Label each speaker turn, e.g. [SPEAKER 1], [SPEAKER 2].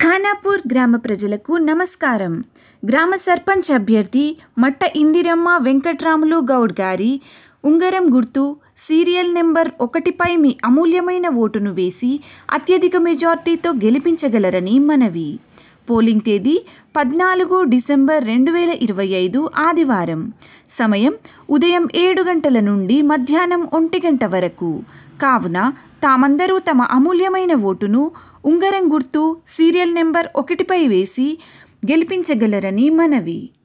[SPEAKER 1] ఖానాపూర్ గ్రామ ప్రజలకు నమస్కారం గ్రామ సర్పంచ్ అభ్యర్థి మట్ట ఇందిరమ్మ వెంకట్రాములు గౌడ్ గారి ఉంగరం గుర్తు సీరియల్ నెంబర్ ఒకటిపై మీ అమూల్యమైన ఓటును వేసి అత్యధిక మెజార్టీతో గెలిపించగలరని మనవి పోలింగ్ తేదీ పద్నాలుగు డిసెంబర్ రెండు వేల ఇరవై ఐదు ఆదివారం సమయం ఉదయం ఏడు గంటల నుండి మధ్యాహ్నం ఒంటి గంట వరకు కావున తామందరూ తమ అమూల్యమైన ఓటును ఉంగరం గుర్తు సీరియల్ నెంబర్ ఒకటిపై వేసి గెలిపించగలరని మనవి